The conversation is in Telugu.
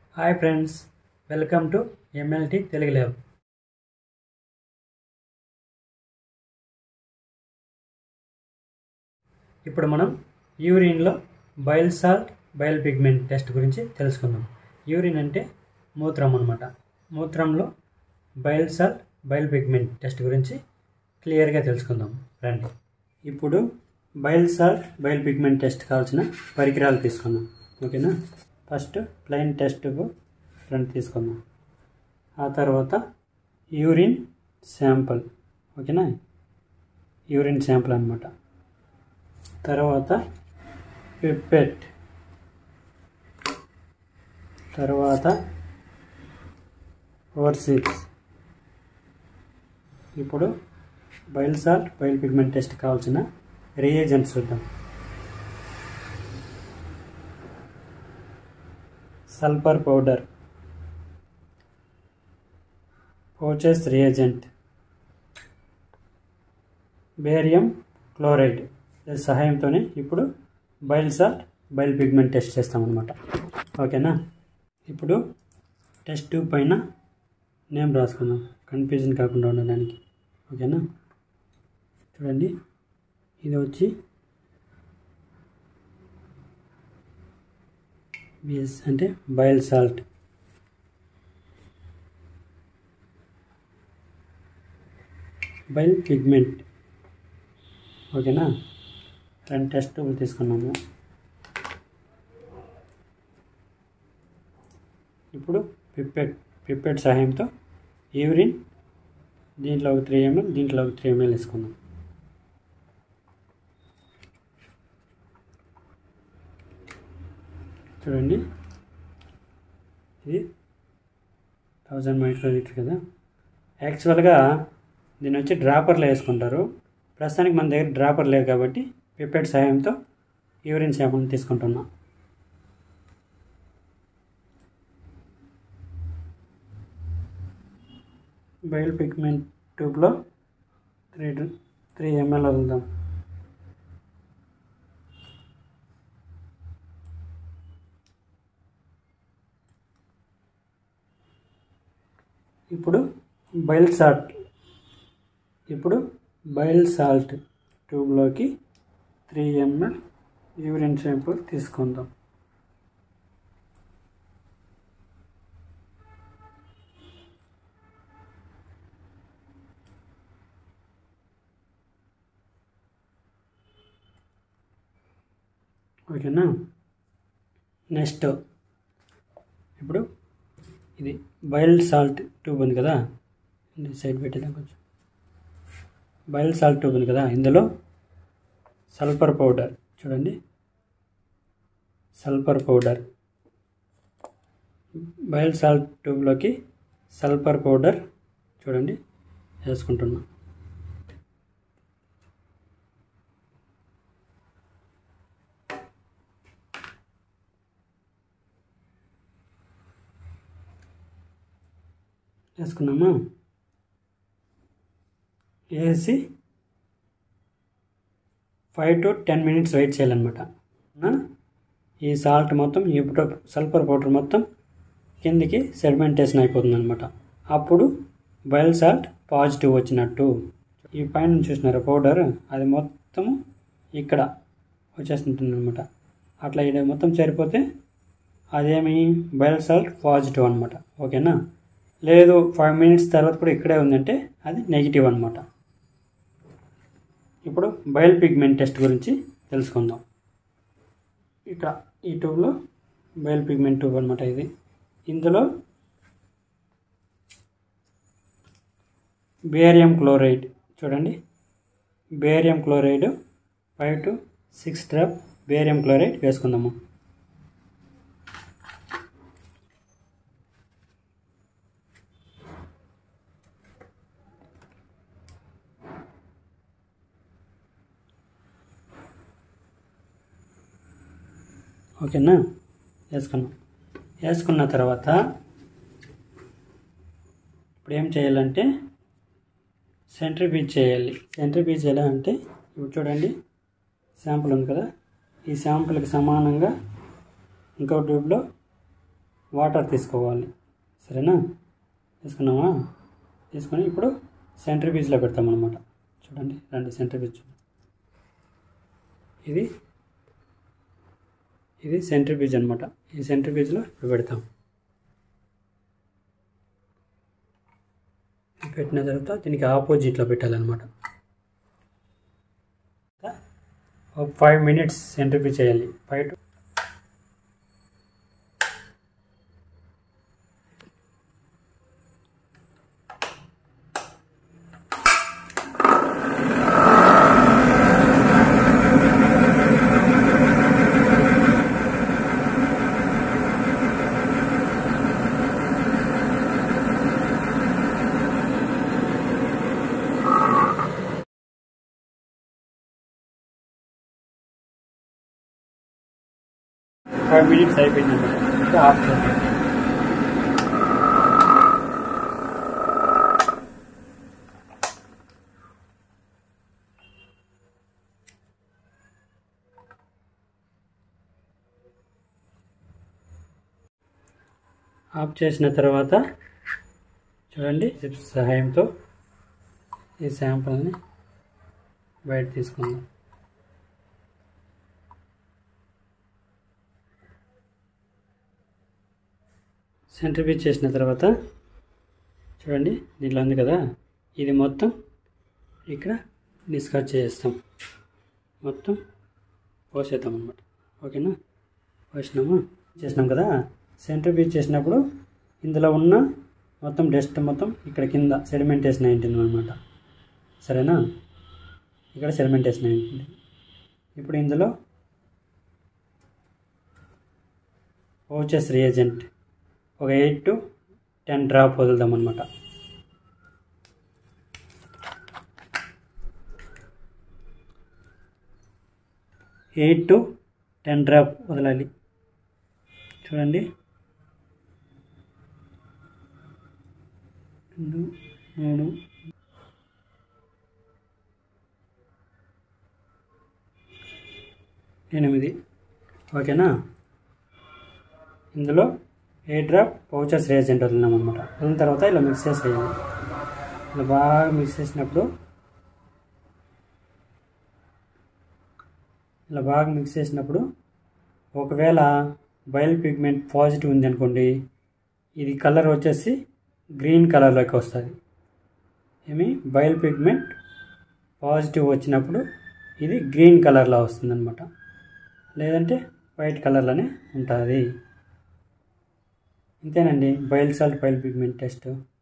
hi friends welcome to MLT Telugu lab ఇప్పుడు మనం యూరిన్లో bile salt bile pigment test గురించి తెలుసుకుందాం యూరిన్ అంటే మూత్రం అనమాట మూత్రంలో bile salt bile pigment test గురించి క్లియర్గా తెలుసుకుందాం రండి ఇప్పుడు bile salt bile pigment test కావాల్సిన పరికరాలు తీసుకుందాం ఓకేనా ఫస్ట్ ప్లెయిన్ టెస్ట్ ఫ్రంట్ తీసుకుందాం ఆ తర్వాత యూరిన్ శాంపుల్ ఓకేనా యూరిన్ శాంపుల్ అనమాట తర్వాత పిప్పెట్ తర్వాత ఓవర్సీప్స్ ఇప్పుడు bile salt bile pigment test కావాల్సిన రియేజెంట్స్ చూద్దాం sulphur powder Fouchet's reagent barium chloride దీని సహాయంతోనే ఇప్పుడు bile salt bile pigment test చేస్తామన్నమాట ఓకేనా ఇప్పుడు టెస్ట్ ట్యూబ్ పైన నేమ్ రాసుకుందాం కన్ఫ్యూజన్ కాకుండా ఉండడానికి ఓకేనా చూడండి ఇది వచ్చి బిఎస్ అంటే బైల్ సాల్ట్ బైల్ పిగ్మెంట్ ఓకేనా రెండు టెస్ట్ ట్యూబులు తీసుకున్నాము ఇప్పుడు పిప్పెట్ పిప్పెట్ సహాయంతో యూరిన్ దీంట్లో ఒక త్రీ ఎంఎల్ దీంట్లో ఒక త్రీ ఎంఎల్ వేసుకుందాం చూడండి ఇది థౌజండ్ మైక్రో లీటర్ కదా యాక్చువల్గా దీన్ని వచ్చి డ్రాపర్లో వేసుకుంటారు ప్రస్తుతానికి మన దగ్గర డ్రాపర్ లేదు కాబట్టి పిప్పెట్ సహాయంతో యూరిన్ శాంపుల్ని తీసుకుంటున్నాం బయల్ పిగ్మెంట్ ట్యూబ్లో త్రీ త్రీ ఎంఎల్ వదులుదాం ఇప్పుడు బైల్ సాల్ట్ ఇప్పుడు బైల్ సాల్ట్ ట్యూబ్లోకి త్రీ ఎంఎల్ యూరిన్ షాంపూ తీసుకుందాం ఓకేనా నెక్స్ట్ ఇప్పుడు ఇది బైల్ సాల్ట్ ట్యూబ్ ఉంది కదా సైడ్ పెట్టేద్దాం కొంచెం బైల్ సాల్ట్ ట్యూబ్ ఉంది కదా ఇందులో సల్ఫర్ పౌడర్ చూడండి సల్ఫర్ పౌడర్ బైల్ సాల్ట్ ట్యూబ్లోకి సల్ఫర్ పౌడర్ చూడండి వేసుకుంటున్నాం వేసుకున్నామా వేసి five to ten minutes wait చేయాలన్నమాట ఈ సాల్ట్ మొత్తం ఈ సల్ఫర్ పౌడర్ మొత్తం కిందికి సెడిమెంటేషన్ అయిపోతుంది అనమాట అప్పుడు బయల్ సాల్ట్ పాజిటివ్ వచ్చినట్టు ఈ పైన చూసినారు పౌడర్ అది మొత్తం ఇక్కడ వచ్చేస్తుంటుంది అనమాట అట్లా ఇది మొత్తం సరిపోతే అదేమి బయల్ సాల్ట్ పాజిటివ్ అనమాట ఓకేనా లేదు ఫైవ్ మినిట్స్ తర్వాత కూడా ఇక్కడే ఉందంటే అది నెగిటివ్ అనమాట ఇప్పుడు బయల్ పిగ్మెంట్ టెస్ట్ గురించి తెలుసుకుందాం ఇక్కడ ఈ ట్యూబ్లో బయల్ పిగ్మెంట్ ట్యూబ్ అనమాట ఇది ఇందులో బేరియం క్లోరైడ్ చూడండి barium chloride five to six drop barium chloride వేసుకుందాము ఓకేనా వేసుకున్నాం వేసుకున్న తర్వాత ఇప్పుడు ఏం చేయాలంటే సెంట్రిఫీజ్ చేయాలి సెంట్రిఫీజ్ ఎలా అంటే ఇప్పుడు చూడండి శాంపుల్ ఉంది కదా ఈ శాంపుల్కి సమానంగా ఇంకో ట్యూబ్లో వాటర్ తీసుకోవాలి సరేనా తీసుకున్నామా తీసుకొని ఇప్పుడు సెంటర్ పీస్లో పెడతామన్నమాట చూడండి రండి సెంటర్ పీస్ చూడండి ఇది ఇది సెంటర్ పీజ్ అనమాట ఈ సెంటర్ పీజ్లో ఇప్పుడు పెడతాం పెట్టిన తర్వాత దీనికి ఆపోజిట్లో పెట్టాలన్నమాట ఒక ఫైవ్ మినిట్స్ సెంటర్ పీజ్ చేయాలి ఫైవ్ టు ఫైవ్ మినిట్స్ అయిపోయింది అనమాట ఆఫ్ చేద్దాం ఆఫ్ చేసిన తర్వాత చూడండి చిప్స్ సహాయంతో ఈ శాంపుల్ని బయట తీసుకుందాం సెంటర్ పీచ్ చేసిన తర్వాత చూడండి దీంట్లో ఉంది కదా ఇది మొత్తం ఇక్కడ డిస్కార్డ్ చేస్తాం మొత్తం పోసేద్దాం అనమాట ఓకేనా పోసినామా చేసినాం కదా సెంటర్ పీచ్ చేసినప్పుడు ఇందులో ఉన్న మొత్తం డస్ట్ మొత్తం ఇక్కడ కింద సెడిమెంటేషన్ అయి ఉంటుంది అనమాట సరేనా ఇక్కడ సెడిమెంటేషన్ అయి ఉంటుంది ఇప్పుడు ఇందులో ఓచెస్ రియేజెంట్ ఒక ఎయిట్ టు టెన్ డ్రాప్ వదులుదాం అనమాట ఎయిట్ టు టెన్ డ్రాప్ వదలాలి చూడండి రెండు మూడు ఎనిమిది ఓకేనా ఇందులో ఏ డ్రాప్ పౌచర్స్ రేజెంట్ వదిలినాం అనమాట వదిలిన తర్వాత ఇలా మిక్స్ చేసేయాలి ఇలా బాగా మిక్స్ చేసినప్పుడు ఇలా బాగా మిక్స్ చేసినప్పుడు ఒకవేళ బయల్ పిగ్మెంట్ పాజిటివ్ ఉంది అనుకోండి ఇది కలర్ వచ్చేసి గ్రీన్ కలర్లోకి వస్తుంది ఏమి బయల్ పిగ్మెంట్ పాజిటివ్ వచ్చినప్పుడు ఇది గ్రీన్ కలర్లో వస్తుంది అనమాట లేదంటే వైట్ కలర్లోనే ఉంటుంది ఇంతేనండి bile salt bile pigment test